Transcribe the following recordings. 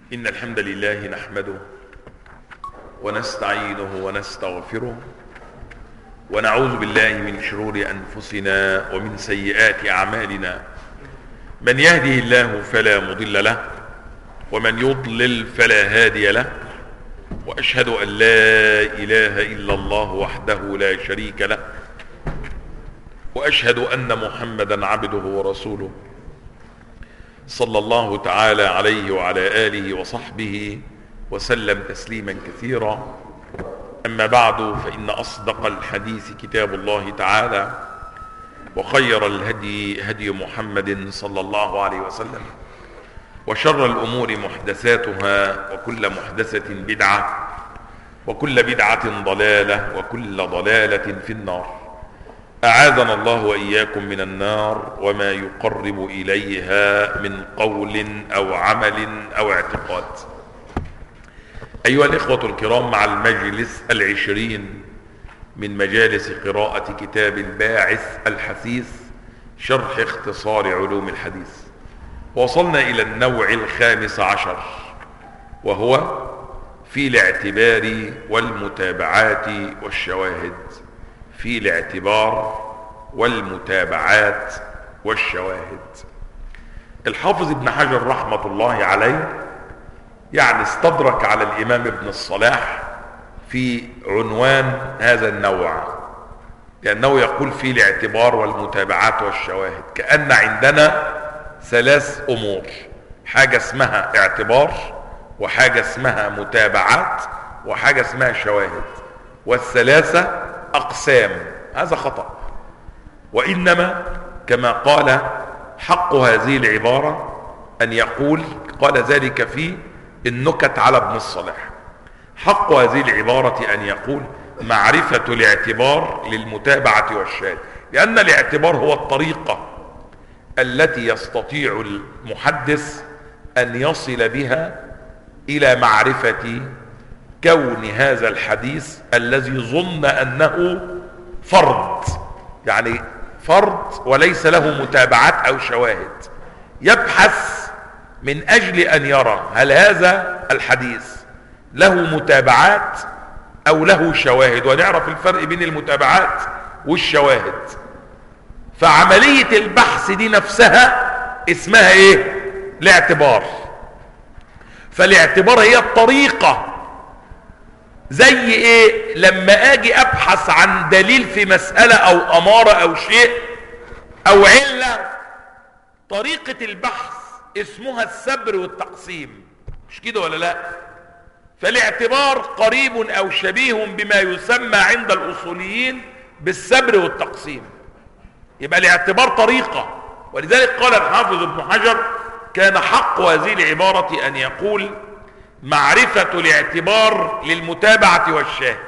إن الحمد لله نحمده ونستعينه ونستغفره ونعوذ بالله من شرور أنفسنا ومن سيئات أعمالنا من يهده الله فلا مضل له ومن يضلل فلا هادي له وأشهد أن لا إله إلا الله وحده لا شريك له وأشهد أن محمدا عبده ورسوله صلى الله تعالى عليه وعلى آله وصحبه وسلم تسليما كثيرا أما بعد فإن أصدق الحديث كتاب الله تعالى وخير الهدي هدي محمد صلى الله عليه وسلم وشر الأمور محدثاتها وكل محدثة بدعة وكل بدعة ضلالة وكل ضلالة في النار أعاذنا الله وإياكم من النار وما يقرب إليها من قول أو عمل أو اعتقاد أيها الإخوة الكرام مع المجلس العشرين من مجالس قراءة كتاب الباعث الحثيث شرح اختصار علوم الحديث وصلنا إلى النوع الخامس عشر وهو في الاعتبار والمتابعات والشواهد في الاعتبار والمتابعات والشواهد الحافظ ابن حجر رحمة الله عليه يعني استدرك على الإمام ابن الصلاح في عنوان هذا النوع لأنه يقول في الاعتبار والمتابعات والشواهد كأن عندنا ثلاث أمور حاجة اسمها اعتبار وحاجة اسمها متابعات وحاجة اسمها شواهد والثلاثة أقسام هذا خطأ وإنما كما قال حق هذه العبارة أن يقول قال ذلك في النكت على ابن الصلاح حق هذه العبارة أن يقول معرفة الاعتبار للمتابعة والشاهد لأن الاعتبار هو الطريقة التي يستطيع المحدث أن يصل بها إلى معرفة كون هذا الحديث الذي ظن أنه فرد يعني فرد وليس له متابعات أو شواهد يبحث من أجل أن يرى هل هذا الحديث له متابعات أو له شواهد ونعرف الفرق بين المتابعات والشواهد فعملية البحث دي نفسها اسمها ايه الاعتبار فالاعتبار هي الطريقة زي ايه لما اجي ابحث عن دليل في مسألة او امارة او شيء او علة طريقة البحث اسمها السبر والتقسيم مش كده ولا لا فالاعتبار قريب او شبيه بما يسمى عند الاصوليين بالسبر والتقسيم يبقى الاعتبار طريقة ولذلك قال الحافظ ابن حجر كان حق هذه العبارة ان يقول معرفة الاعتبار للمتابعة والشاهد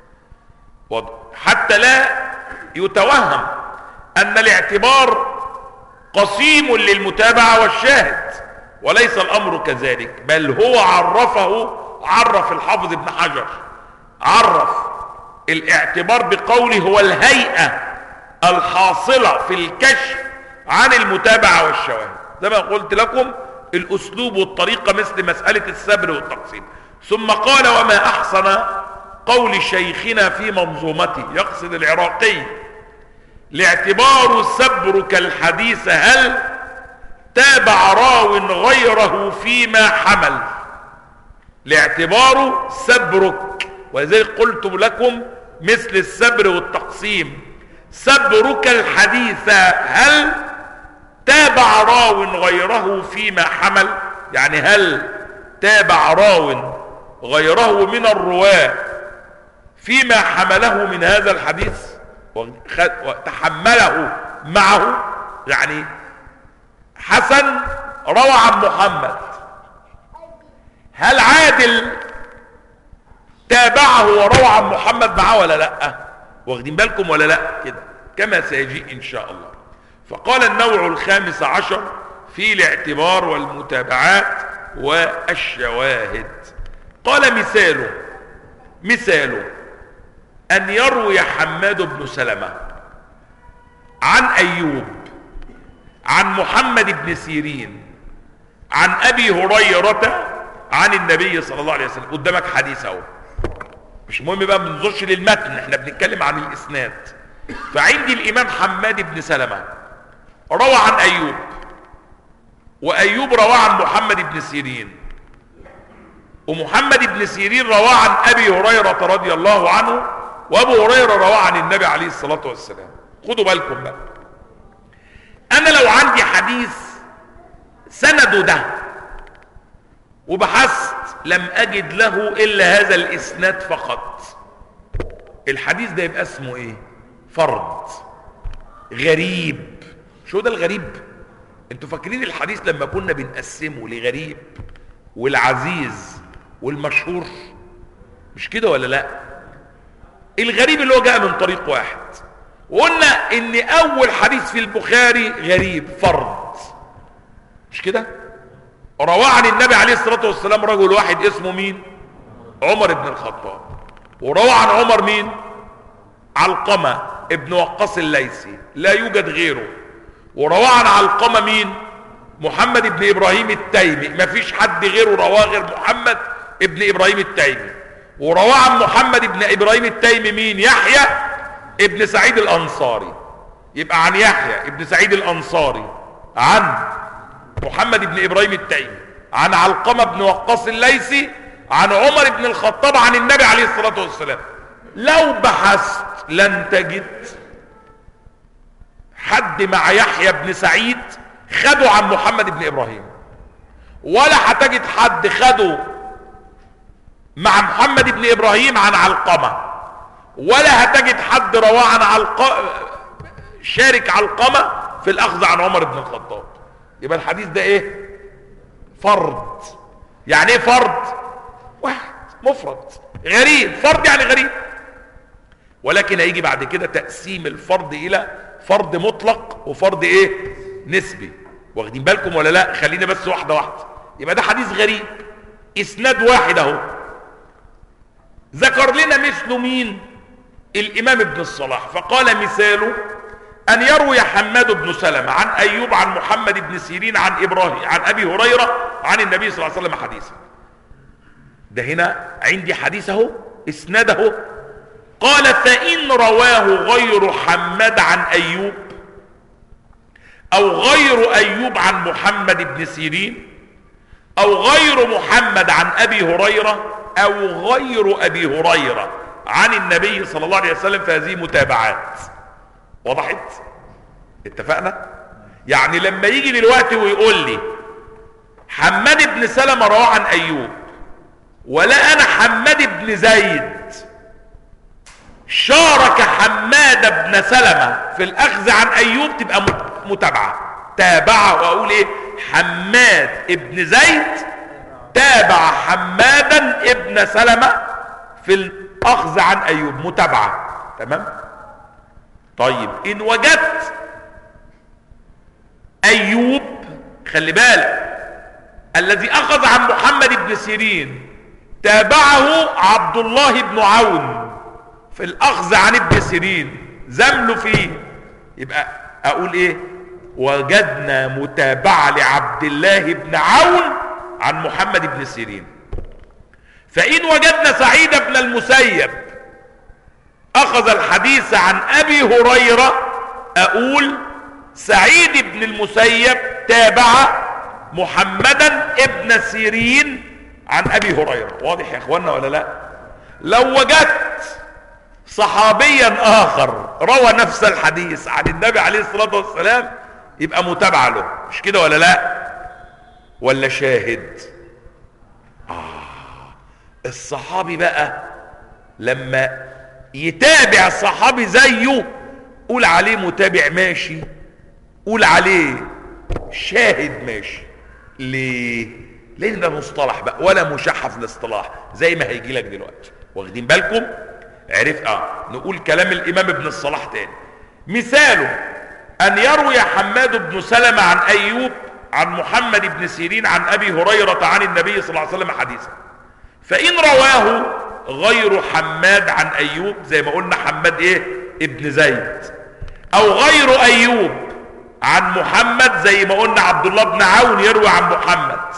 حتى لا يتوهم ان الاعتبار قسيم للمتابعة والشاهد وليس الامر كذلك بل هو عرفه عرف الحافظ ابن حجر عرف الاعتبار بقوله هو الهيئة الحاصلة في الكشف عن المتابعة والشواهد زي ما قلت لكم الاسلوب والطريقة مثل مسألة السبر والتقسيم ثم قال وما احسن قول شيخنا في منظومته يقصد العراقي لاعتبار سبرك الحديث هل تابع راو غيره فيما حمل لاعتبار سبرك ولذلك قلت لكم مثل السبر والتقسيم سبرك الحديث هل تابع راو غيره فيما حمل يعني هل تابع راو غيره من الرواة فيما حمله من هذا الحديث وتحمله معه يعني حسن روى عن محمد هل عادل تابعه وروى عن محمد معه ولا لا واخدين بالكم ولا لا كده كما سيجيء ان شاء الله فقال النوع الخامس عشر في الاعتبار والمتابعات والشواهد قال مثاله مثاله ان يروي حماد بن سلمة عن ايوب عن محمد بن سيرين عن ابي هريرة عن النبي صلى الله عليه وسلم قدامك حديث اهو مش مهم بقى ما ننظرش للمتن احنا بنتكلم عن الاسناد فعندي الامام حماد بن سلمة روى عن ايوب وايوب روى عن محمد بن سيرين ومحمد بن سيرين روى عن ابي هريرة رضي الله عنه وابو هريرة روى عن النبي عليه الصلاة والسلام خدوا بالكم بقى انا لو عندي حديث سنده ده وبحثت لم اجد له الا هذا الاسناد فقط الحديث ده يبقى اسمه ايه فرد غريب شو ده الغريب انتوا فاكرين الحديث لما كنا بنقسمه لغريب والعزيز والمشهور مش كده ولا لا الغريب اللي هو جاء من طريق واحد وقلنا ان اول حديث في البخاري غريب فرد مش كده رواه عن النبي عليه الصلاة والسلام رجل واحد اسمه مين عمر بن الخطاب وروى عن عمر مين علقمة ابن وقاص الليثي لا يوجد غيره وروى عن علقمة مين محمد بن ابراهيم التيمي ما فيش حد غيره رواه غير محمد ابن ابراهيم التيمي وروى عن محمد بن ابراهيم التيمي مين يحيى ابن سعيد الانصاري يبقى عن يحيى ابن سعيد الانصاري عن محمد بن ابراهيم التيمي عن علقمة بن وقاص الليثي عن عمر بن الخطاب عن النبي عليه الصلاة والسلام لو بحثت لن تجد حد مع يحيى بن سعيد خدوا عن محمد بن ابراهيم ولا هتجد حد خدوا مع محمد بن ابراهيم عن علقمة ولا هتجد حد رواه عن علق شارك علقمة في الاخذ عن عمر بن الخطاب يبقى الحديث ده ايه فرد يعني ايه فرد واحد مفرد غريب فرد يعني غريب ولكن هيجي بعد كده تقسيم الفرد الى فرد مطلق وفرد ايه نسبي واخدين بالكم ولا لا خلينا بس واحده واحده يبقى ده حديث غريب اسناد واحد اهو ذكر لنا مثله مين الامام ابن الصلاح فقال مثاله ان يروي حماد بن سلمة عن ايوب عن محمد بن سيرين عن ابراهيم عن ابي هريرة عن النبي صلى الله عليه وسلم حديثا ده هنا عندي حديث اهو اسناده قال فان رواه غير حماد عن ايوب او غير ايوب عن محمد بن سيرين او غير محمد عن ابي هريرة او غير ابي هريرة عن النبي صلى الله عليه وسلم فهذه متابعات وضحت اتفقنا يعني لما يجي دلوقتي ويقول لي حماد بن سلمة رواه عن ايوب ولا انا حماد بن زيد شارك حماد بن سلمة في الاخذ عن ايوب تبقى متابعة تابعه واقول ايه حماد ابن زيد تابع حمادا ابن سلمة في الاخذ عن ايوب متابعة تمام طيب ان وجدت ايوب خلي بالك الذي اخذ عن محمد بن سيرين تابعه عبد الله بن عون في الاخذ عن ابن سيرين زمله فيه يبقى اقول ايه وجدنا متابعة لعبد الله بن عون عن محمد بن سيرين فان وجدنا سعيد بن المسيب اخذ الحديث عن ابي هريرة اقول سعيد بن المسيب تابع محمدا ابن سيرين عن ابي هريرة واضح يا اخوانا ولا لا لو وجدت صحابيا اخر روى نفس الحديث عن النبي عليه الصلاة والسلام يبقى متابعة له مش كده ولا لا ولا شاهد آه الصحابي بقى لما يتابع صحابي زيه قول عليه متابع ماشي قول عليه شاهد ماشي ليه لان ده مصطلح بقى ولا مشحف الاصطلاح زي ما هيجي لك دلوقتي واخدين بالكم عرف اه نقول كلام الامام ابن الصلاح تاني مثاله ان يروي حماد بن سلمة عن ايوب عن محمد بن سيرين عن ابي هريرة عن النبي صلى الله عليه وسلم حديثا فان رواه غير حماد عن ايوب زي ما قلنا حماد ايه ابن زيد او غير ايوب عن محمد زي ما قلنا عبد الله بن عون يروي عن محمد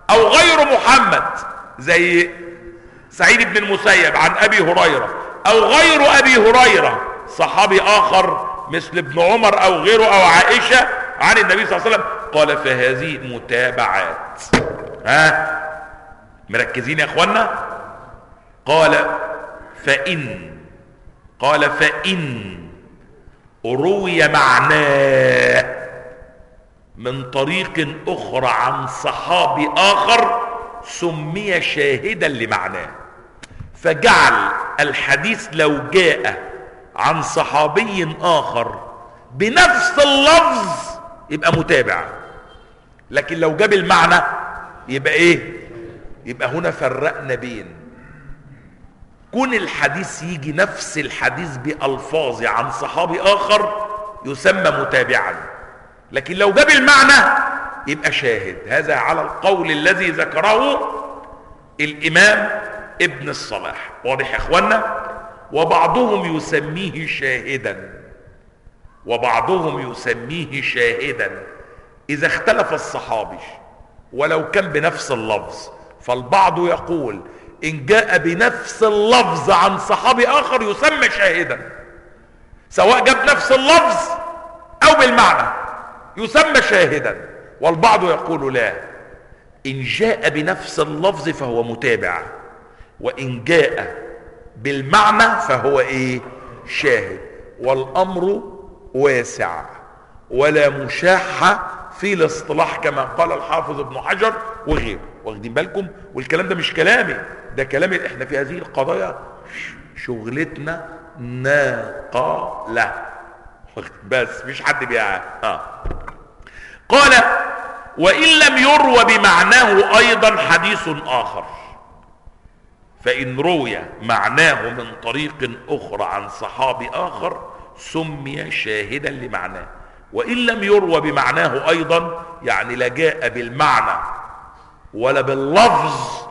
او غير محمد زي سعيد بن المسيب عن ابي هريرة او غير ابي هريرة صحابي اخر مثل ابن عمر او غيره او عائشة عن النبي صلى الله عليه وسلم قال فهذه متابعات ها مركزين يا اخوانا قال فإن قال فإن روي معناه من طريق أخرى عن صحابي آخر سمي شاهدا لمعناه فجعل الحديث لو جاء عن صحابي آخر بنفس اللفظ يبقى متابع لكن لو جاب المعنى يبقى ايه يبقى هنا فرقنا بين كون الحديث يجي نفس الحديث بألفاظ عن صحابي آخر يسمى متابعا لكن لو جاب المعنى يبقى شاهد هذا على القول الذي ذكره الإمام ابن الصلاح واضح يا اخوانا وبعضهم يسميه شاهدا وبعضهم يسميه شاهدا إذا اختلف الصحابي ولو كان بنفس اللفظ فالبعض يقول إن جاء بنفس اللفظ عن صحابي آخر يسمى شاهدا سواء جاب نفس اللفظ أو بالمعنى يسمى شاهدا والبعض يقول لا إن جاء بنفس اللفظ فهو متابع وإن جاء بالمعنى فهو إيه شاهد والأمر واسع ولا مشاحة في الاصطلاح كما قال الحافظ ابن حجر وغيره واخدين بالكم والكلام ده مش كلامي ده كلامي احنا في هذه القضايا شغلتنا ناقلة بس مش حد بيعاه آه. قال وإن لم يروى بمعناه أيضا حديث آخر فإن روي معناه من طريق أخرى عن صحابي آخر سمي شاهدا لمعناه وإن لم يروى بمعناه أيضا يعني لا جاء بالمعنى ولا باللفظ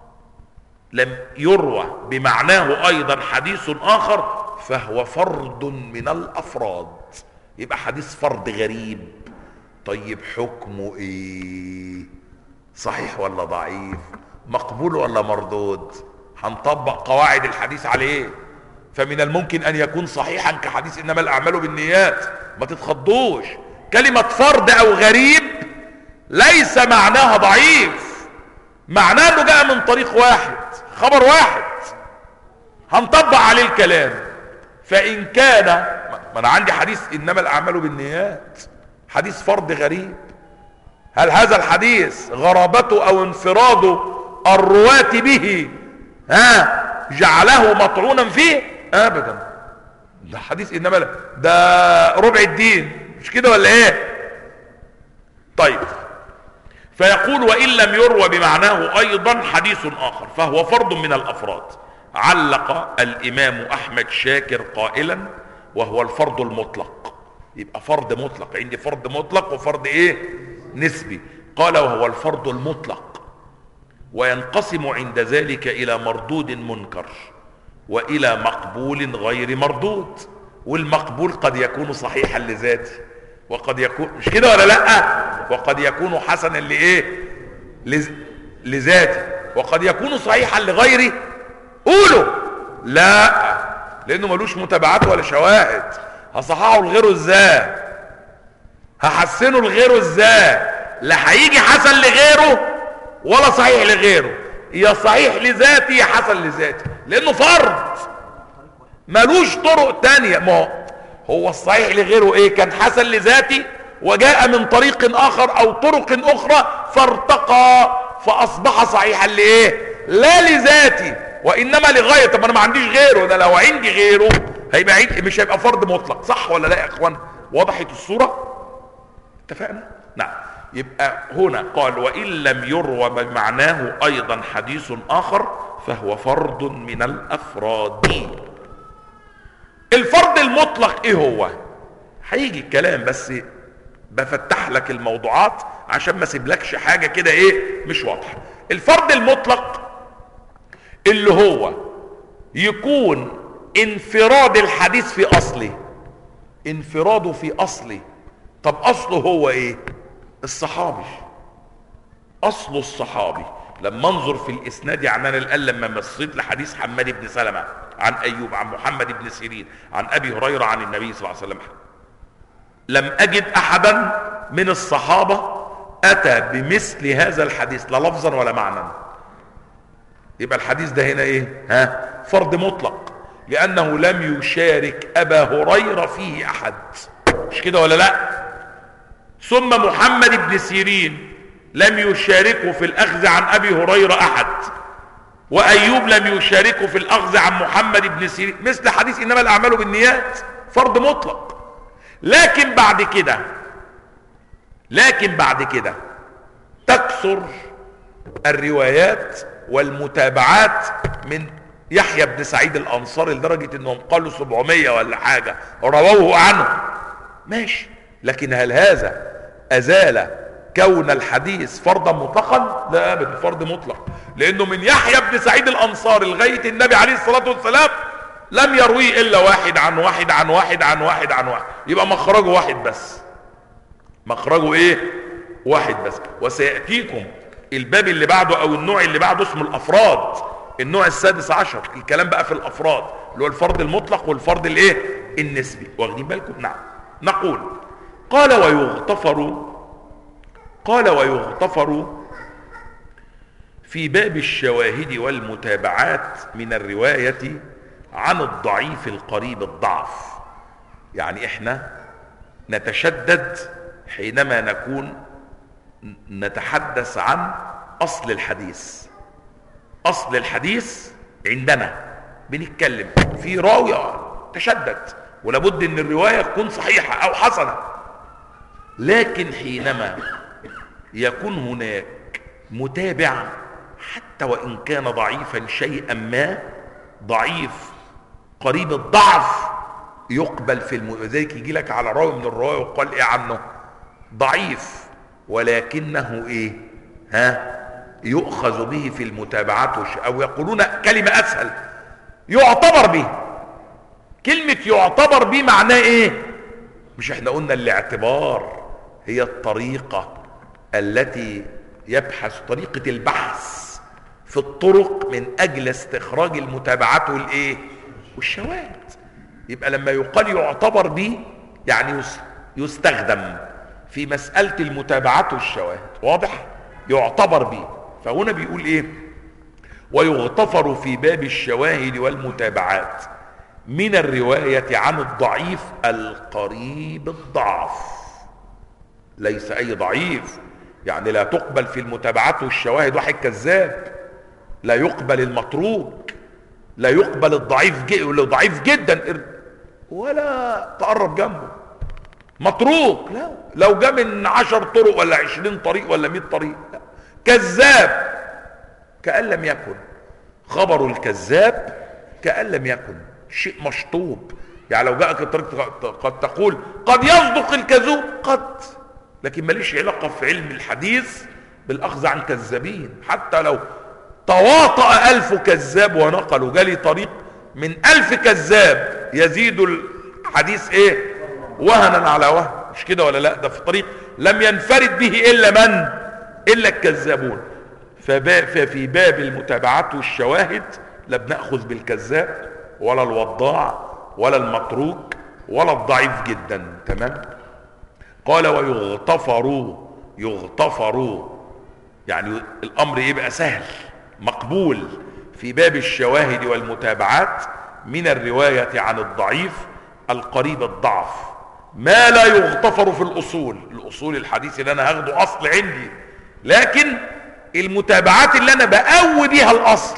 لم يروى بمعناه أيضا حديث آخر فهو فرد من الأفراد يبقى حديث فرد غريب طيب حكمه ايه صحيح ولا ضعيف مقبول ولا مردود هنطبق قواعد الحديث عليه فمن الممكن ان يكون صحيحا كحديث انما الاعمال بالنيات ما تتخضوش كلمة فرد او غريب ليس معناها ضعيف معناه انه جاء من طريق واحد خبر واحد هنطبق عليه الكلام فان كان ما انا عندي حديث انما الاعمال بالنيات حديث فرد غريب هل هذا الحديث غرابته او انفراد الرواة به ها جعله مطعونا فيه ابدا ده حديث انما لا ده ربع الدين مش كده ولا ايه طيب فيقول وان لم يروى بمعناه ايضا حديث اخر فهو فرد من الافراد علق الامام احمد شاكر قائلا وهو الفرد المطلق يبقى فرد مطلق عندي فرد مطلق وفرد ايه نسبي قال وهو الفرد المطلق وينقسم عند ذلك الى مردود منكر والى مقبول غير مردود والمقبول قد يكون صحيحا لذاته وقد يكون مش كده ولا لا وقد يكون حسنا لايه لز... لذاته وقد يكون صحيحا لغيره قولوا لا لانه ملوش متابعات ولا شواهد هصححه لغيره ازاي هحسنه لغيره ازاي لا هيجي حسن لغيره ولا صحيح لغيره يا صحيح لذاتي يا حسن لذاتي لانه فرد ملوش طرق تانية ما هو هو الصحيح لغيره ايه كان حسن لذاتي وجاء من طريق اخر او طرق اخرى فارتقى فاصبح صحيحا لايه لا لذاتي وانما لغايه طب انا ما عنديش غيره ده لو عندي غيره هيبقى عندي مش هيبقى فرد مطلق صح ولا لا يا اخوان وضحت الصوره اتفقنا نعم يبقى هنا قال وان لم يروى بمعناه ايضا حديث اخر فهو فرد من الافراد الفرد المطلق ايه هو هيجي الكلام بس بفتح لك الموضوعات عشان ما اسيبلكش حاجه كده ايه مش واضحه الفرد المطلق اللي هو يكون انفراد الحديث في اصله انفراده في اصله طب اصله هو ايه الصحابي اصل الصحابي لما انظر في الاسناد يعني انا الان لما مصيت لحديث حماد بن سلمة عن ايوب عن محمد بن سيرين عن ابي هريرة عن النبي صلى الله عليه وسلم لم اجد احدا من الصحابة اتى بمثل هذا الحديث لا لفظا ولا معنى يبقى الحديث ده هنا ايه ها فرض مطلق لانه لم يشارك ابا هريرة فيه احد مش كده ولا لا ثم محمد بن سيرين لم يشاركه في الاخذ عن ابي هريرة احد وايوب لم يشاركه في الاخذ عن محمد بن سيرين مثل حديث انما الاعمال بالنيات فرض مطلق لكن بعد كده لكن بعد كده تكثر الروايات والمتابعات من يحيى بن سعيد الانصاري لدرجة انهم قالوا 700 ولا حاجة رووه عنه ماشي لكن هل هذا ازال كون الحديث فرضا مطلقا لا ابدا فرض مطلق لانه من يحيى بن سعيد الانصاري لغايه النبي عليه الصلاه والسلام لم يرويه الا واحد عن واحد عن واحد عن واحد عن واحد يبقى مخرجه واحد بس مخرجه ايه واحد بس وسياتيكم الباب اللي بعده او النوع اللي بعده اسمه الافراد النوع السادس عشر الكلام بقى في الافراد اللي هو الفرد المطلق والفرد الايه النسبي واخدين بالكم نعم نقول قال ويغتفر قال ويغتفر في باب الشواهد والمتابعات من الرواية عن الضعيف القريب الضعف يعني احنا نتشدد حينما نكون نتحدث عن اصل الحديث اصل الحديث عندنا بنتكلم في راوي تشدد ولابد ان الرواية تكون صحيحة او حسنة لكن حينما يكون هناك متابع حتى وإن كان ضعيفا شيئا ما ضعيف قريب الضعف يقبل في الم... ذلك يجي لك على راوي من الرواية وقال ايه عنه ضعيف ولكنه ايه ها يؤخذ به في المتابعات وش... او يقولون كلمة اسهل يعتبر به كلمة يعتبر به معناه ايه مش احنا قلنا الاعتبار هي الطريقة التي يبحث طريقة البحث في الطرق من اجل استخراج المتابعات والايه والشواهد يبقى لما يقال يعتبر به يعني يستخدم في مسألة المتابعات والشواهد واضح يعتبر به فهنا بيقول ايه ويغتفر في باب الشواهد والمتابعات من الرواية عن الضعيف القريب الضعف ليس اي ضعيف يعني لا تقبل في المتابعات والشواهد واحد كذاب لا يقبل المتروك لا يقبل الضعيف جي ضعيف جدا ولا تقرب جنبه متروك لا لو جاء من عشر طرق ولا عشرين طريق ولا مئة طريق لا. كذاب كأن لم يكن خبر الكذاب كأن لم يكن شيء مشطوب يعني لو جاءك الطريق قد تقول قد يصدق الكذوب قد لكن ماليش علاقة في علم الحديث بالأخذ عن كذابين حتى لو تواطأ ألف كذاب ونقلوا جالي طريق من ألف كذاب يزيد الحديث ايه وهنا على وهن مش كده ولا لا ده في طريق لم ينفرد به إلا من إلا الكذابون ففي باب المتابعات والشواهد لا بنأخذ بالكذاب ولا الوضاع ولا المتروك ولا الضعيف جدا تمام قال ويغتفر يغتفر يعني الامر يبقى سهل مقبول في باب الشواهد والمتابعات من الرواية عن الضعيف القريب الضعف ما لا يغتفر في الاصول الاصول الحديث اللي انا هاخده اصل عندي لكن المتابعات اللي انا بقوي بيها الاصل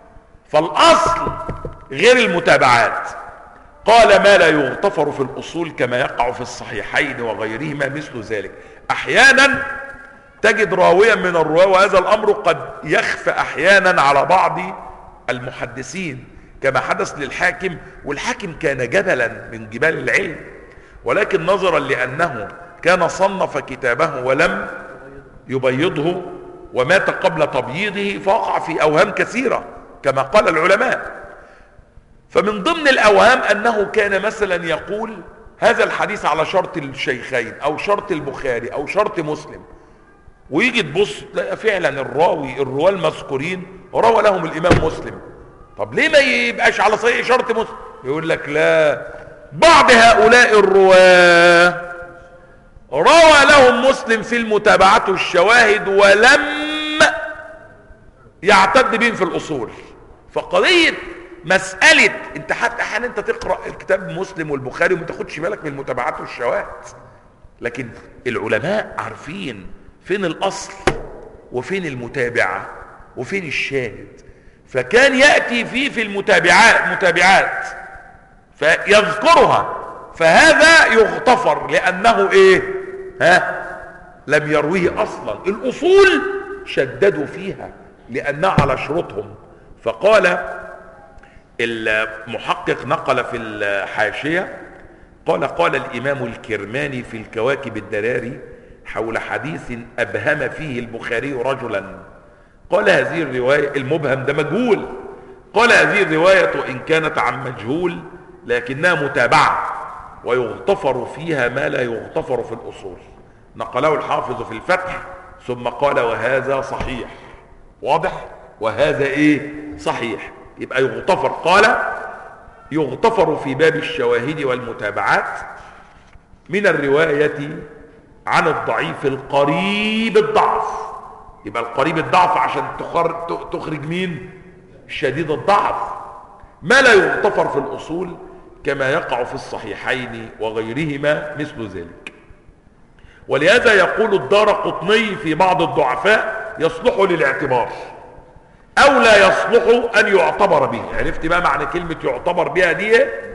فالاصل غير المتابعات قال ما لا يغتفر في الأصول كما يقع في الصحيحين وغيرهما مثل ذلك أحيانا تجد راويا من الرواة وهذا الأمر قد يخفى أحيانا على بعض المحدثين كما حدث للحاكم والحاكم كان جبلا من جبال العلم ولكن نظرا لأنه كان صنف كتابه ولم يبيضه ومات قبل تبييضه فوقع في أوهام كثيرة كما قال العلماء فمن ضمن الاوهام انه كان مثلا يقول هذا الحديث على شرط الشيخين او شرط البخاري او شرط مسلم ويجي تبص تلاقي فعلا الراوي الرواه المذكورين روى لهم الامام مسلم طب ليه ما يبقاش على صحيح شرط مسلم يقول لك لا بعض هؤلاء الرواه روى لهم مسلم في المتابعات والشواهد ولم يعتد بهم في الاصول فقضيه مساله انت حتى احيانا انت تقرا الكتاب مسلم والبخاري وما تاخدش بالك من المتابعات والشواهد لكن العلماء عارفين فين الاصل وفين المتابعه وفين الشاهد فكان ياتي فيه في المتابعات متابعات فيذكرها فهذا يغتفر لانه ايه ها لم يرويه اصلا الاصول شددوا فيها لانها على شروطهم فقال المحقق نقل في الحاشيه قال قال الامام الكرماني في الكواكب الدراري حول حديث ابهم فيه البخاري رجلا قال هذه الروايه المبهم ده مجهول قال هذه الروايه ان كانت عن مجهول لكنها متابعه ويغتفر فيها ما لا يغتفر في الاصول نقله الحافظ في الفتح ثم قال وهذا صحيح واضح وهذا ايه صحيح يبقى يغتفر قال يغتفر في باب الشواهد والمتابعات من الرواية عن الضعيف القريب الضعف يبقى القريب الضعف عشان تخرج مين شديد الضعف ما لا يغتفر في الأصول كما يقع في الصحيحين وغيرهما مثل ذلك ولهذا يقول الدار قطني في بعض الضعفاء يصلح للاعتبار او لا يصلح ان يعتبر به عرفت بقى معنى كلمة يعتبر بها دي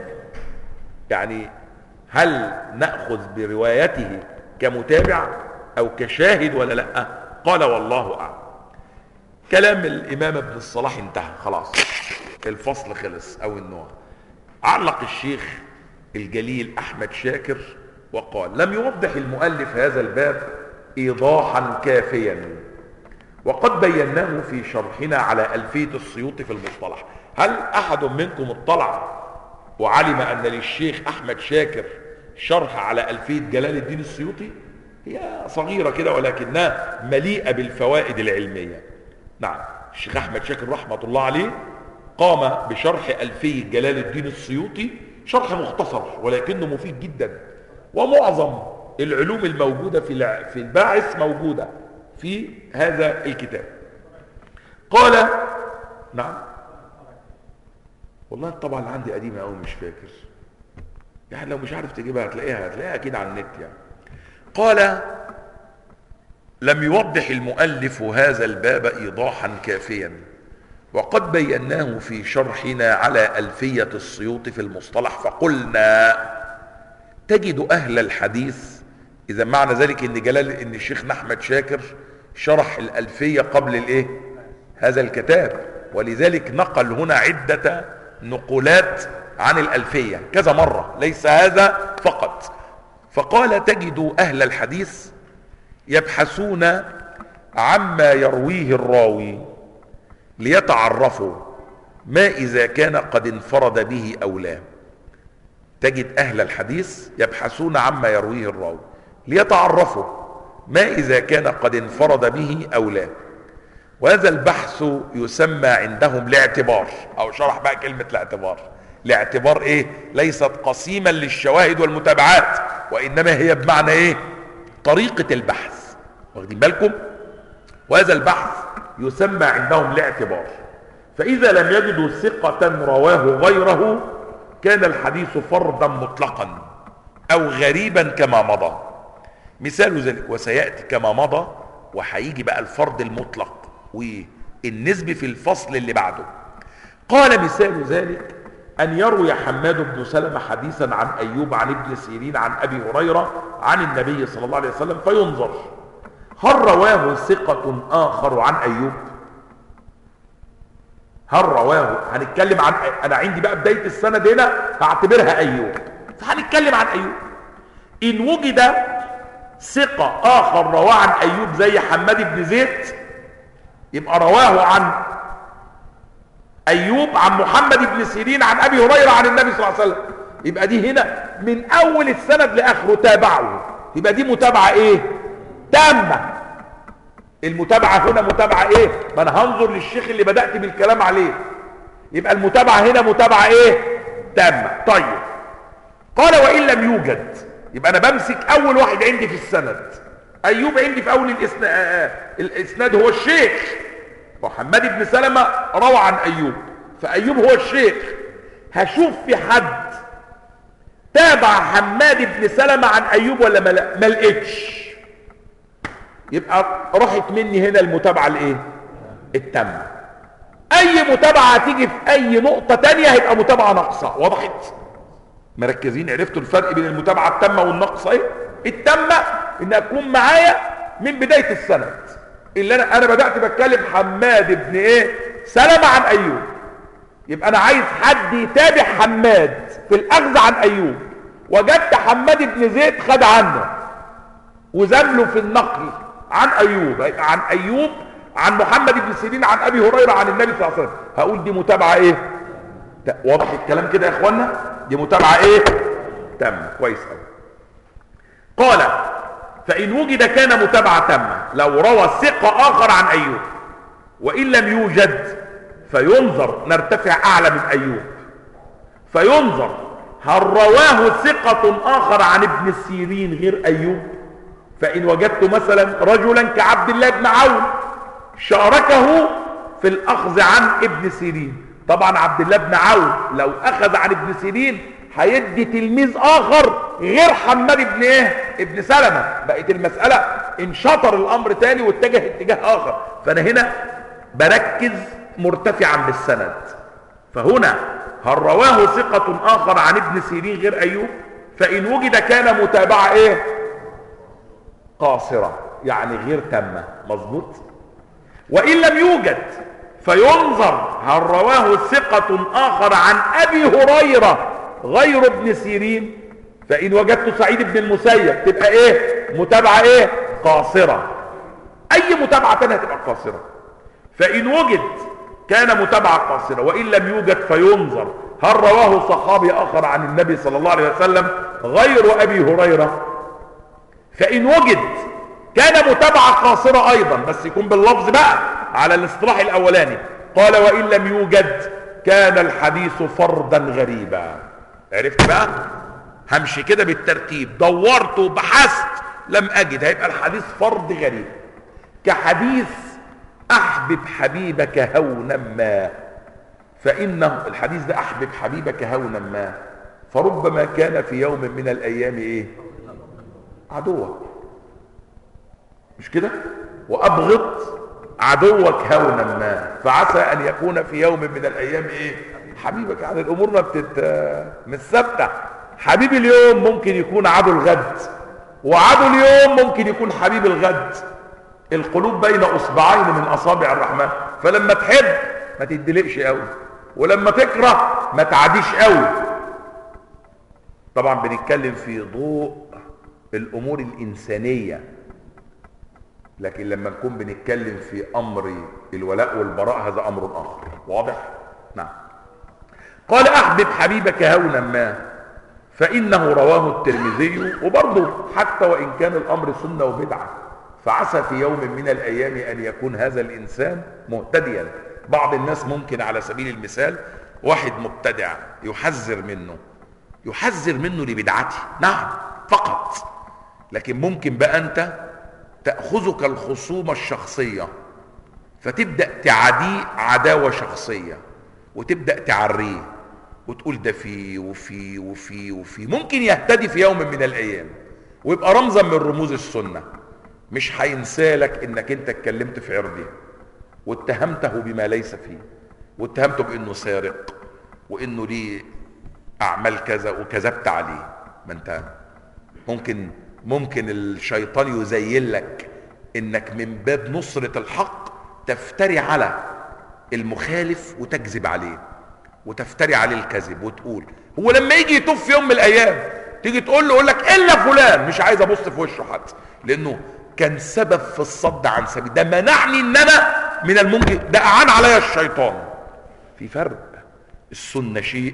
يعني هل نأخذ بروايته كمتابع او كشاهد ولا لا قال والله اعلم كلام الامام ابن الصلاح انتهى خلاص الفصل خلص او النوع علق الشيخ الجليل احمد شاكر وقال لم يوضح المؤلف هذا الباب ايضاحا كافيا وقد بيناه في شرحنا على ألفية السيوط في المصطلح هل أحد منكم اطلع وعلم أن للشيخ أحمد شاكر شرح على ألفية جلال الدين السيوطي هي صغيرة كده ولكنها مليئة بالفوائد العلمية نعم الشيخ أحمد شاكر رحمة الله عليه قام بشرح ألفية جلال الدين السيوطي شرح مختصر ولكنه مفيد جدا ومعظم العلوم الموجودة في في الباعث موجودة في هذا الكتاب قال نعم والله الطبعة اللي عندي قديمة قوي مش فاكر يعني لو مش عارف تجيبها هتلاقيها هتلاقيها اكيد على النت يعني قال لم يوضح المؤلف هذا الباب ايضاحا كافيا وقد بيناه في شرحنا على ألفية السيوط في المصطلح فقلنا تجد أهل الحديث إذا معنى ذلك إن جلال إن الشيخ أحمد شاكر شرح الألفية قبل الإيه؟ هذا الكتاب ولذلك نقل هنا عدة نقولات عن الألفية كذا مرة ليس هذا فقط فقال تجد أهل الحديث يبحثون عما يرويه الراوي ليتعرفوا ما إذا كان قد انفرد به أو لا تجد أهل الحديث يبحثون عما يرويه الراوي ليتعرفوا ما إذا كان قد انفرد به أو لا وهذا البحث يسمى عندهم الاعتبار أو شرح بقى كلمة الاعتبار الاعتبار إيه ليست قسيما للشواهد والمتابعات وإنما هي بمعنى إيه طريقة البحث واخدين بالكم وهذا البحث يسمى عندهم الاعتبار فإذا لم يجدوا ثقة رواه غيره كان الحديث فردا مطلقا أو غريبا كما مضى مثال ذلك وسيأتي كما مضى وهيجي بقى الفرد المطلق والنسب في الفصل اللي بعده قال مثال ذلك أن يروي حماد بن سلمة حديثا عن أيوب عن ابن سيرين عن أبي هريرة عن النبي صلى الله عليه وسلم فينظر هل رواه ثقة آخر عن أيوب هل رواه هنتكلم عن أنا عندي بقى بداية السند هنا هعتبرها أيوب فهنتكلم عن أيوب إن وجد ثقة آخر رواه عن أيوب زي حماد بن زيد يبقى رواه عن أيوب عن محمد بن سيرين عن أبي هريرة عن النبي صلى الله عليه وسلم يبقى دي هنا من أول السند لآخره تابعه يبقى دي متابعة إيه تامة المتابعة هنا متابعة ايه ما انا هنظر للشيخ اللي بدأت بالكلام عليه يبقى المتابعة هنا متابعة ايه تامة طيب قال وإن لم يوجد يبقى انا بمسك اول واحد عندي في السند ايوب عندي في اول الاسناد, الاسناد هو الشيخ محمد بن سلمة روى عن ايوب فايوب هو الشيخ هشوف في حد تابع حماد بن سلمة عن ايوب ولا ما لقيتش يبقى راحت مني هنا المتابعة الايه التامة اي متابعة هتيجي في اي نقطة تانية هيبقى متابعة ناقصة وضحت مركزين عرفتوا الفرق بين المتابعة التامة والناقصة ايه التامة ان اكون معايا من بداية السند اللي انا انا بدأت بتكلم حماد بن ايه سلمة عن ايوب يبقى انا عايز حد يتابع حماد في الاخذ عن ايوب وجدت حماد بن زيد خد عنه وزمله في النقل عن ايوب عن ايوب عن محمد بن سيرين عن ابي هريره عن النبي صلى الله عليه وسلم هقول دي متابعه ايه واضح الكلام كده يا اخوانا دي متابعه ايه تامه كويس قوي قال فان وجد كان متابعه تامه لو روى ثقه اخر عن ايوب وان لم يوجد فينظر نرتفع اعلى من ايوب فينظر هل رواه ثقة آخر عن ابن سيرين غير أيوب فإن وجدت مثلا رجلا كعبد الله بن عون شاركه في الأخذ عن ابن سيرين طبعا عبد الله بن عون لو أخذ عن ابن سيرين هيدي تلميذ آخر غير حماد بن إيه ابن سلمة بقت المسألة انشطر الأمر تاني واتجه اتجاه آخر فأنا هنا بركز مرتفعا بالسند فهنا هل رواه ثقة آخر عن ابن سيرين غير أيوب فإن وجد كان متابعة إيه قاصرة يعني غير تامة مظبوط وإن لم يوجد فينظر هل رواه ثقة آخر عن أبي هريرة غير ابن سيرين فإن وجدت سعيد بن المسيب تبقى إيه متابعة إيه قاصرة أي متابعة تانية تبقى قاصرة فإن وجد كان متابعة قاصرة وإن لم يوجد فينظر هل رواه صحابي آخر عن النبي صلى الله عليه وسلم غير أبي هريرة فإن وجد كان متابعة قاصرة أيضا بس يكون باللفظ بقى على الاصطلاح الأولاني قال وإن لم يوجد كان الحديث فردا غريبا عرفت بقى همشي كده بالترتيب دورت وبحثت لم أجد هيبقى الحديث فرد غريب كحديث احبب حبيبك هونا ما فانه الحديث ده احبب حبيبك هونا ما فربما كان في يوم من الايام ايه عدوك مش كده وابغض عدوك هونا ما فعسى ان يكون في يوم من الايام ايه حبيبك يعني الامور ما بتت مش ثابته حبيب اليوم ممكن يكون عدو الغد وعدو اليوم ممكن يكون حبيب الغد القلوب بين اصبعين من اصابع الرحمن فلما تحب ما تدلقش قوي ولما تكره ما تعديش قوي طبعا بنتكلم في ضوء الامور الانسانيه لكن لما نكون بنتكلم في امر الولاء والبراء هذا امر اخر واضح نعم قال احبب حبيبك هونا ما فانه رواه الترمذي وبرضه حتى وان كان الامر سنه وبدعه فعسى في يوم من الايام ان يكون هذا الانسان مهتديا بعض الناس ممكن على سبيل المثال واحد مبتدع يحذر منه يحذر منه لبدعته نعم فقط لكن ممكن بقى انت تاخذك الخصومه الشخصيه فتبدا تعاديه عداوه شخصيه وتبدا تعريه وتقول ده فيه وفيه وفيه وفيه ممكن يهتدي في يوم من الايام ويبقى رمزا من رموز السنه مش هينسالك انك انت اتكلمت في عرضه واتهمته بما ليس فيه واتهمته بانه سارق وانه ليه اعمال كذا وكذبت عليه ما انت ممكن ممكن الشيطان يزين لك انك من باب نصرة الحق تفتري على المخالف وتكذب عليه وتفتري عليه الكذب وتقول هو لما يجي يتوب في يوم من الايام تيجي تقول له يقول لك الا فلان مش عايز ابص في وشه حتى لانه كان سبب في الصد عن سبيل ده منعني ان انا من الممكن ده اعان عليا الشيطان في فرق السنه شيء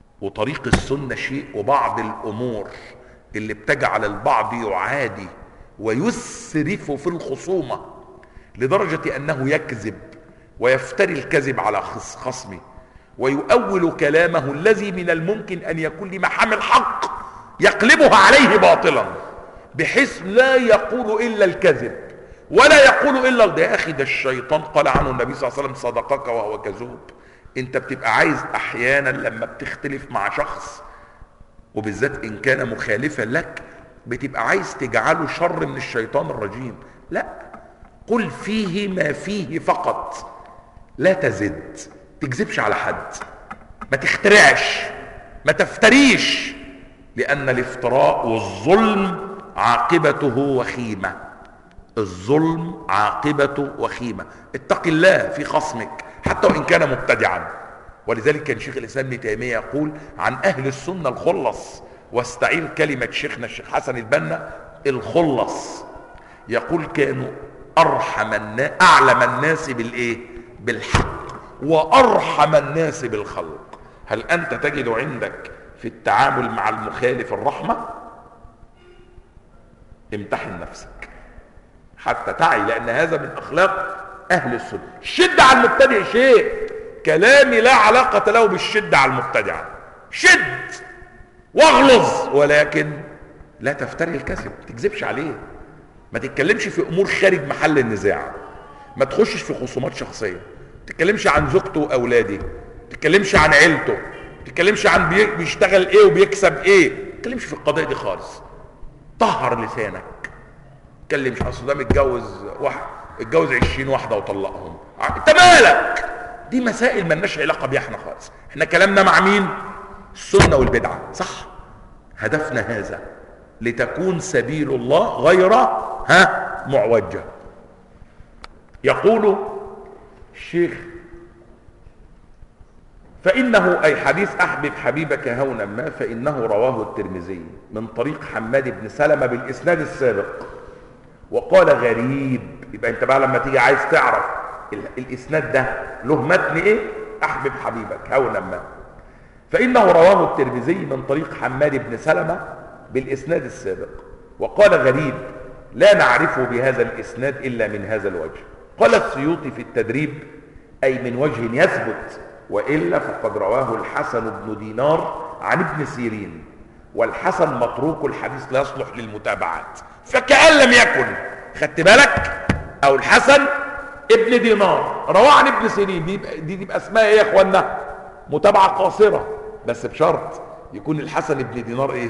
وطريق السنه شيء وبعض الامور اللي بتجعل البعض يعادي ويسرف في الخصومة لدرجة أنه يكذب ويفتري الكذب على خصمه ويؤول كلامه الذي من الممكن أن يكون لمحام الحق يقلبها عليه باطلا بحيث لا يقول إلا الكذب ولا يقول إلا ده يا أخي ده الشيطان قال عنه النبي صلى الله عليه وسلم صدقك وهو كذوب انت بتبقى عايز احيانا لما بتختلف مع شخص وبالذات ان كان مخالفا لك بتبقى عايز تجعله شر من الشيطان الرجيم لا قل فيه ما فيه فقط لا تزد تكذبش على حد ما تخترعش ما تفتريش لان الافتراء والظلم عاقبته وخيمه الظلم عاقبته وخيمه اتق الله في خصمك حتى وان كان مبتدعا ولذلك كان شيخ الاسلام ابن تيميه يقول عن اهل السنه الخلص واستعير كلمه شيخنا الشيخ حسن البنا الخلص يقول كانوا ارحم الناس اعلم الناس بالايه بالحق وارحم الناس بالخلق هل انت تجد عندك في التعامل مع المخالف الرحمه امتحن نفسك حتى تعي لان هذا من اخلاق اهل السنه الشده على المبتدع شيء كلامي لا علاقه له بالشده على المبتدع شد واغلظ ولكن لا تفتري الكذب ما تكذبش عليه ما تتكلمش في امور خارج محل النزاع ما تخشش في خصومات شخصيه ما تتكلمش عن زوجته واولاده ما تتكلمش عن عيلته ما تتكلمش عن بي- بيشتغل ايه وبيكسب ايه ما تتكلمش في القضايا دي خالص طهر لسانك تكلمش اصل ده متجوز واحد اتجوز 20 واحده وطلقهم انت مالك دي مسائل مالناش علاقه بيها احنا خالص احنا كلامنا مع مين السنه والبدعه صح هدفنا هذا لتكون سبيل الله غير ها معوجه يقول الشيخ فإنه أي حديث أحبب حبيبك هونا ما فإنه رواه الترمذي من طريق حماد بن سلمة بالإسناد السابق وقال غريب يبقى أنت بقى لما تيجي عايز تعرف ال- الإسناد ده له متن إيه أحبب حبيبك هونا ما فإنه رواه الترمذي من طريق حماد بن سلمة بالإسناد السابق وقال غريب لا نعرفه بهذا الإسناد إلا من هذا الوجه قال السيوطي في التدريب أي من وجه يثبت وإلا فقد رواه الحسن بن دينار عن ابن سيرين والحسن متروك الحديث لا يصلح للمتابعات فكأن لم يكن خدت بالك أو الحسن ابن دينار رواه عن ابن سيرين دي يبقى- دي تبقى اسمها ايه يا اخوانا متابعة قاصرة بس بشرط يكون الحسن ابن دينار ايه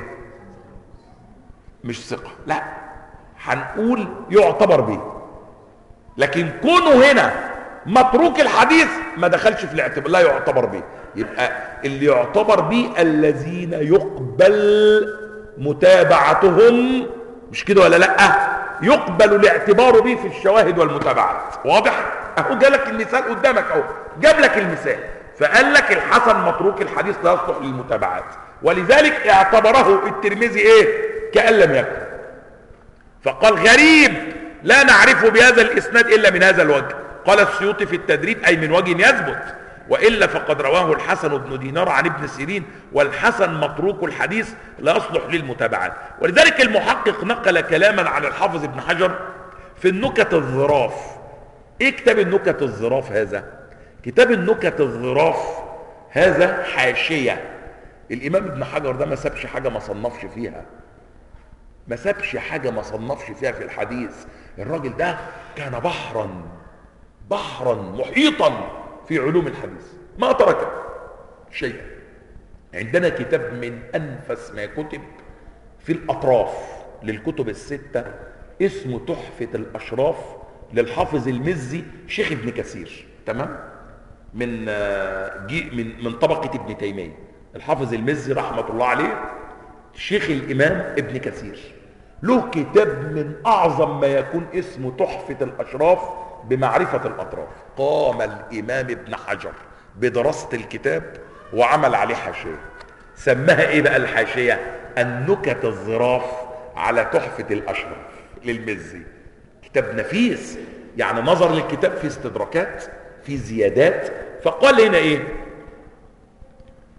مش ثقة لا هنقول يعتبر به لكن كونه هنا متروك الحديث ما دخلش في الاعتبار لا يعتبر به يبقى اللي يعتبر به الذين يقبل متابعتهم مش كده ولا لا يقبل الاعتبار به في الشواهد والمتابعات واضح اهو جالك المثال قدامك اهو جاب لك المثال فقال لك الحسن متروك الحديث لا يصلح للمتابعات ولذلك اعتبره الترمذي ايه كأن لم يكن فقال غريب لا نعرفه بهذا الاسناد الا من هذا الوجه قال السيوطي في التدريب اي من وجه يثبت والا فقد رواه الحسن بن دينار عن ابن سيرين والحسن متروك الحديث لا يصلح للمتابعات ولذلك المحقق نقل كلاما عن الحافظ ابن حجر في النكت الظراف ايه كتاب النكت الظراف هذا كتاب النكت الظراف هذا حاشيه الامام ابن حجر ده ما سابش حاجه ما صنفش فيها ما سابش حاجة ما صنفش فيها في الحديث الراجل ده كان بحرا بحرا محيطا في علوم الحديث ما ترك شيئا عندنا كتاب من أنفس ما كتب في الأطراف للكتب الستة اسمه تحفة الأشراف للحافظ المزي شيخ ابن كثير تمام من آه، جي من من طبقة ابن تيمية الحافظ المزي رحمة الله عليه شيخ الإمام ابن كثير له كتاب من أعظم ما يكون اسمه تحفة الأشراف بمعرفة الأطراف قام الإمام ابن حجر بدراسة الكتاب وعمل عليه حاشية سماها إيه بقى الحاشية النكت الظراف على تحفة الأشراف للمزي كتاب نفيس يعني نظر للكتاب في استدراكات في زيادات فقال هنا ايه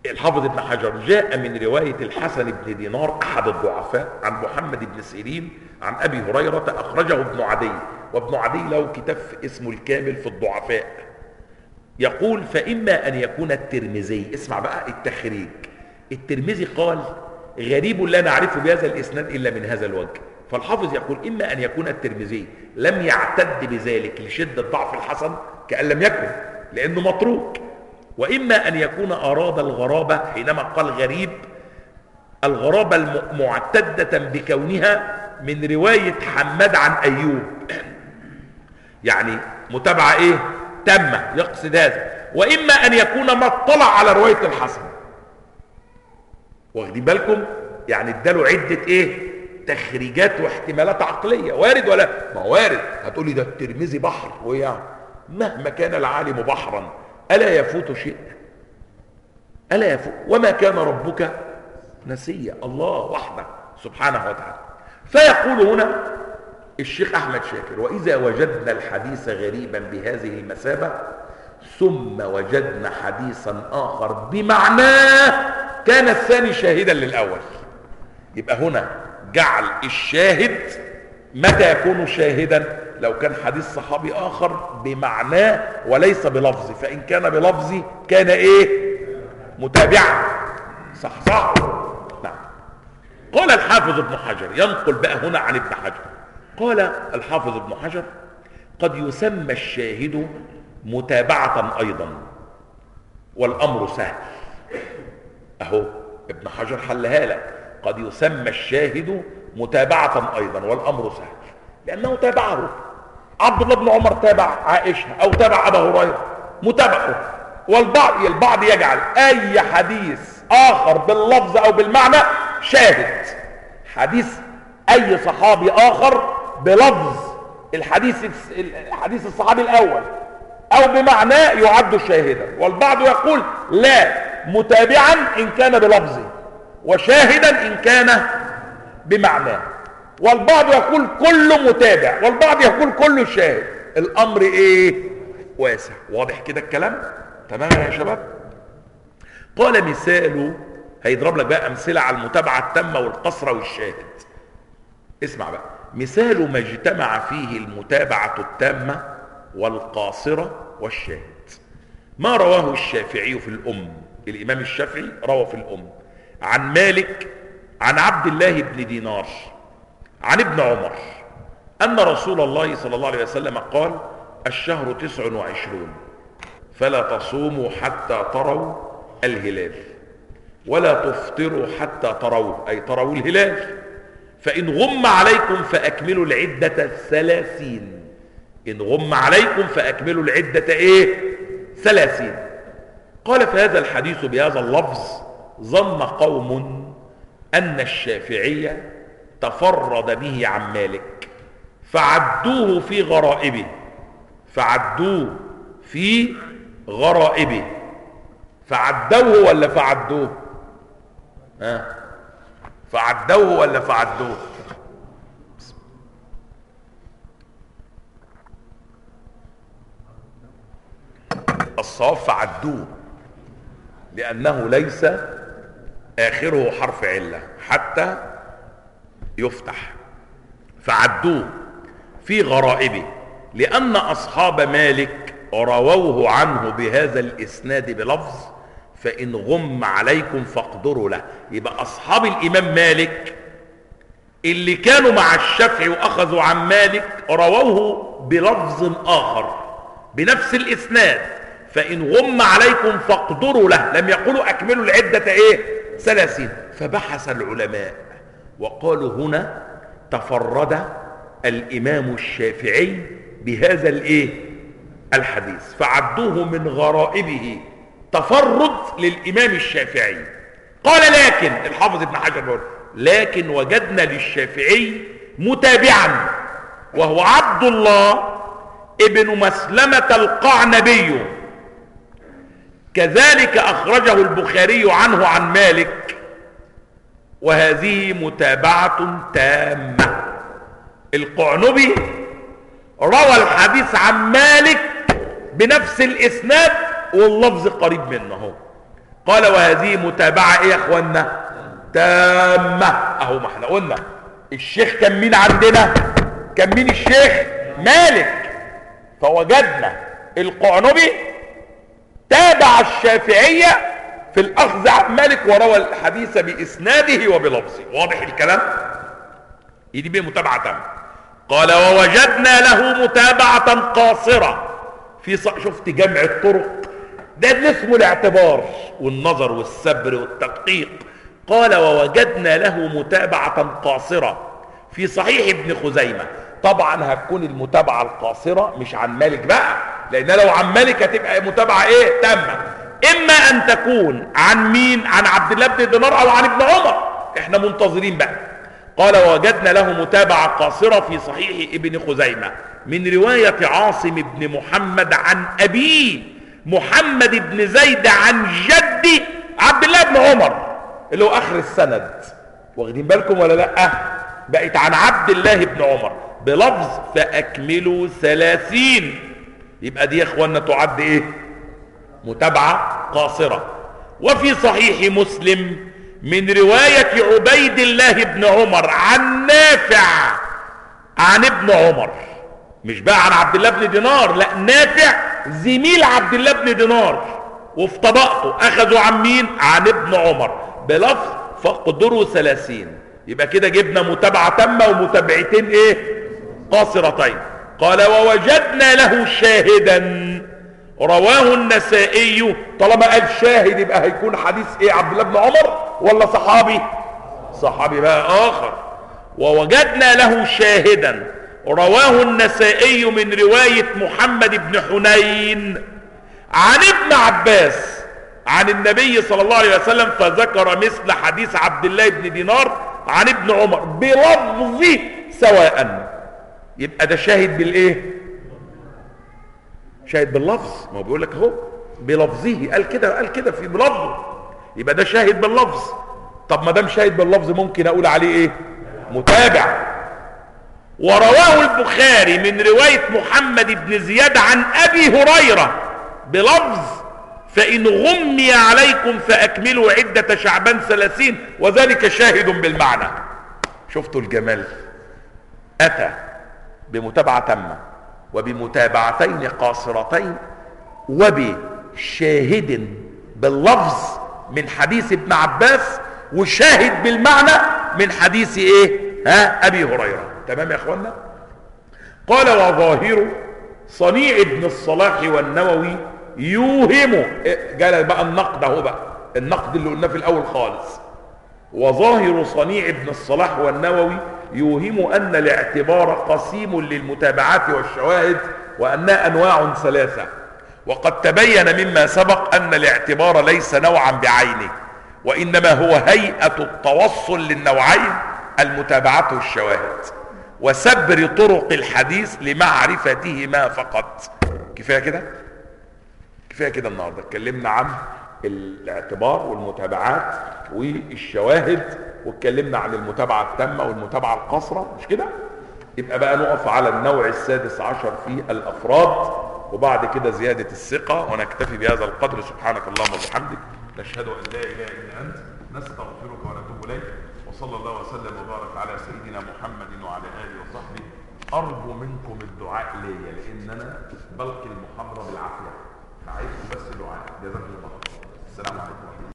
الحافظ ابن حجر جاء من رواية الحسن بن دينار أحد الضعفاء عن محمد بن سيرين عن أبي هريرة أخرجه ابن عدي وابن عدي له كتاب اسمه الكامل في الضعفاء يقول فإما أن يكون الترمذي اسمع بقى التخريج الترمذي قال غريب لا نعرف بهذا الإسناد إلا من هذا الوجه فالحافظ يقول إما أن يكون الترمذي لم يعتد بذلك لشدة ضعف الحسن كأن لم يكن لأنه متروك وإما أن يكون أراد الغرابة حينما قال غريب الغرابة المعتدة بكونها من رواية حماد عن أيوب يعني متابعة إيه تامة يقصد هذا وإما أن يكون ما اطلع على رواية الحسن واخدين بالكم يعني اداله عدة إيه تخريجات واحتمالات عقلية وارد ولا ما وارد هتقولي ده الترمذي بحر ويعني مهما كان العالم بحرا ألا يفوت شيء ألا يفوت وما كان ربك نسيا الله وحده سبحانه وتعالى فيقول هنا الشيخ أحمد شاكر وإذا وجدنا الحديث غريبا بهذه المثابة ثم وجدنا حديثا آخر بمعناه كان الثاني شاهدا للأول يبقى هنا جعل الشاهد متى يكون شاهدا لو كان حديث صحابي آخر بمعناه وليس بلفظ فإن كان بلفظ كان إيه متابعا صح صح نعم قال الحافظ ابن حجر ينقل بقى هنا عن ابن حجر قال الحافظ ابن حجر قد يسمى الشاهد متابعة أيضا والأمر سهل أهو ابن حجر حلها لك قد يسمى الشاهد متابعة أيضا والأمر سهل لأنه تابعه عبد الله بن عمر تابع عائشة أو تابع أبا هريرة متابعه والبعض البعض يجعل أي حديث آخر باللفظ أو بالمعنى شاهد حديث أي صحابي آخر بلفظ الحديث الحديث الصحابي الأول أو بمعناه يعد شاهدا والبعض يقول لا متابعا إن كان بلفظه وشاهدا إن كان بمعناه والبعض يقول كله متابع والبعض يقول كله شاهد الامر ايه واسع واضح كده الكلام تمام يا شباب قال مثال هيضرب لك بقى امثله على المتابعه التامه والقصره والشاهد اسمع بقى مثال ما اجتمع فيه المتابعه التامه والقاصره والشاهد ما رواه الشافعي في الام الامام الشافعي روى في الام عن مالك عن عبد الله بن دينار عن ابن عمر أن رسول الله صلى الله عليه وسلم قال الشهر تسع وعشرون فلا تصوموا حتى تروا الهلال ولا تفطروا حتى تروه أي تروا الهلال فإن غم عليكم فأكملوا العدة ثلاثين إن غم عليكم فأكملوا العدة إيه ثلاثين قال فهذا الحديث بهذا اللفظ ظن قوم أن الشافعية تفرد به عن مالك فعدوه في غرائبه فعدوه في غرائبه فعدوه ولا فعدوه ها فعدوه ولا فعدوه الصواب فعدوه لأنه ليس آخره حرف علة حتى يفتح فعدوه في غرائبه لأن أصحاب مالك رووه عنه بهذا الإسناد بلفظ فإن غم عليكم فاقدروا له يبقى أصحاب الإمام مالك اللي كانوا مع الشافعي وأخذوا عن مالك رووه بلفظ آخر بنفس الإسناد فإن غم عليكم فاقدروا له لم يقولوا أكملوا العدة إيه ثلاثين فبحث العلماء وقالوا هنا تفرد الإمام الشافعي بهذا الإيه الحديث فعدوه من غرائبه تفرد للإمام الشافعي قال لكن الحافظ ابن حجر بيقول لكن وجدنا للشافعي متابعا وهو عبد الله ابن مسلمة القعنبي كذلك أخرجه البخاري عنه عن مالك وهذه متابعة تامة القعنبي روى الحديث عن مالك بنفس الإسناد واللفظ قريب منه قال وهذه متابعة ايه يا اخوانا تامة اهو ما احنا قلنا الشيخ كان مين عندنا كان مين الشيخ مالك فوجدنا القعنبي تابع الشافعية في الاخذ عن مالك وروى الحديث باسناده وبلفظه واضح الكلام دي بيه متابعة تامة قال ووجدنا له متابعة قاصرة في ص... شفت جمع الطرق ده اللي اسمه الاعتبار والنظر والسبر والتدقيق قال ووجدنا له متابعة قاصرة في صحيح ابن خزيمة طبعا هتكون المتابعة القاصرة مش عن مالك بقى لان لو عن مالك هتبقى متابعة ايه تامة اما ان تكون عن مين عن عبد الله بن دينار او عن ابن عمر احنا منتظرين بقى قال ووجدنا له متابعة قاصرة في صحيح ابن خزيمة من رواية عاصم بن محمد عن أبيه محمد بن زيد عن جدي عبد الله بن عمر اللي هو آخر السند واخدين بالكم ولا لأ بقت عن عبد الله بن عمر بلفظ فأكملوا ثلاثين يبقى دي يا اخوانا تعد ايه متابعة قاصرة وفي صحيح مسلم من رواية عبيد الله بن عمر عن نافع عن ابن عمر مش بقى عن عبد الله بن دينار لا نافع زميل عبد الله بن دينار وفي طبقته اخذوا عن مين عن ابن عمر بلفظ فاقدروا ثلاثين يبقى كده جبنا متابعة تامة ومتابعتين ايه قاصرتين قال ووجدنا له شاهدا رواه النسائي طالما قال شاهد يبقى هيكون حديث ايه عبد الله بن عمر ولا صحابي صحابي بقى اخر ووجدنا له شاهدا رواه النسائي من رواية محمد بن حنين عن ابن عباس عن النبي صلى الله عليه وسلم فذكر مثل حديث عبد الله بن دينار عن ابن عمر بلفظه سواء يبقى ده شاهد بالايه شاهد باللفظ ما هو بيقول لك اهو بلفظه قال كده قال كده في بلفظه يبقى ده شاهد باللفظ طب ما دام شاهد باللفظ ممكن اقول عليه ايه متابع ورواه البخاري من رواية محمد بن زياد عن ابي هريرة بلفظ فان غمي عليكم فاكملوا عدة شعبان ثلاثين وذلك شاهد بالمعنى شفتوا الجمال اتى بمتابعة تامة وبمتابعتين قاصرتين وبشاهد باللفظ من حديث ابن عباس وشاهد بالمعنى من حديث ايه ها ابي هريره تمام يا اخوانا قال وظاهر صنيع ابن الصلاح والنووي يوهم إيه قال بقى النقد اهو بقى النقد اللي قلناه في الاول خالص وظاهر صنيع ابن الصلاح والنووي يوهم أن الاعتبار قسيم للمتابعات والشواهد وأنها أنواع ثلاثة وقد تبين مما سبق أن الاعتبار ليس نوعا بعينه وإنما هو هيئة التوصل للنوعين المتابعات والشواهد وسبر طرق الحديث لمعرفتهما فقط كفاية كده كفاية كده النهاردة اتكلمنا عن الاعتبار والمتابعات والشواهد واتكلمنا عن المتابعة التامة والمتابعة القصرة مش كده يبقى بقى نقف على النوع السادس عشر في الافراد وبعد كده زيادة الثقة ونكتفي بهذا القدر سبحانك اللهم وبحمدك نشهد ان لا اله الا انت نستغفرك ونتوب اليك وصلى الله وسلم وبارك على سيدنا محمد وعلى اله وصحبه ارجو منكم الدعاء ليا لان انا بلقي المحاضرة بالعافية فعايزكم بس دعاء جزاكم الله السلام عليكم